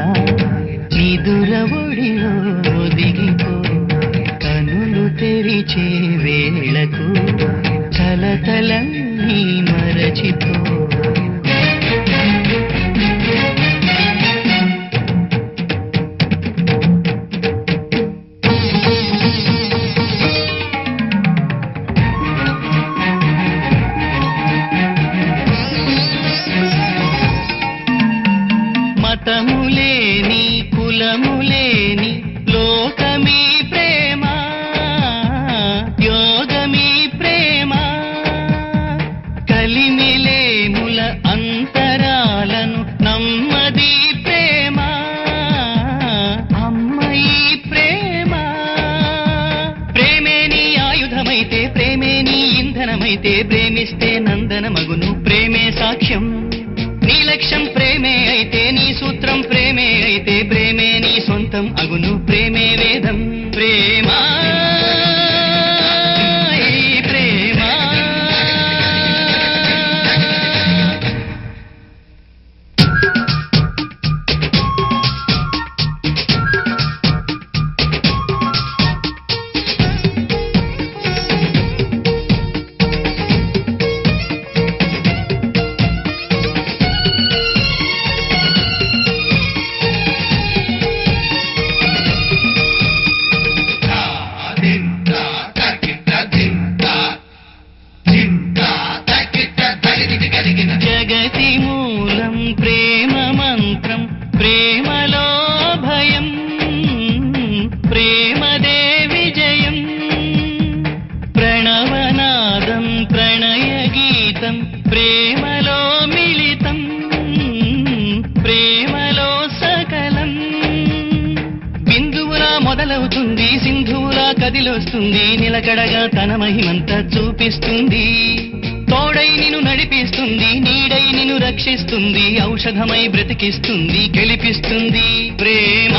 నిదుర ఒడిలో ఒదిగిపో కనులు తెరిచే వేళకు కలతలన్నీ మరచిపో మతములేని కులములేని లోకమీ ప్రేమ యోగమీ ప్రేమ కలిమిలేముల అంతరాలను నమ్మది ప్రేమ అమ్మయి ప్రేమ ప్రేమే నీ ఆయుధమైతే ప్రేమే నీ ఇంధనమైతే ప్రేమిస్తే నందనమగును ప్రేమే సాక్ష్యం నీ లక్ష్యం ప్రేమే అయితే నీ సూత్రం ప్రేమే అయితే ప్రేమే నీ సొంతం అగును ప్రేమే వేదం ప్రేమ ఈ ప్రేమ జగతి మూలం ప్రేమ మంత్రం ప్రేమలో భయం ప్రేమదే విజయం ప్రణవనాదం ప్రణయ గీతం ప్రేమలో మిళితం ప్రేమలో సకలం బిందువులా మొదలవుతుంది సింధువులా కదిలొస్తుంది నిలకడగా తన మహిమంతా చూపిస్తుంది తోడై నిన్ను నడిపిస్తుంది నీడై నిన్ను రక్షిస్తుంది ఔషధమై బ్రతికిస్తుంది గెలిపిస్తుంది ప్రేమ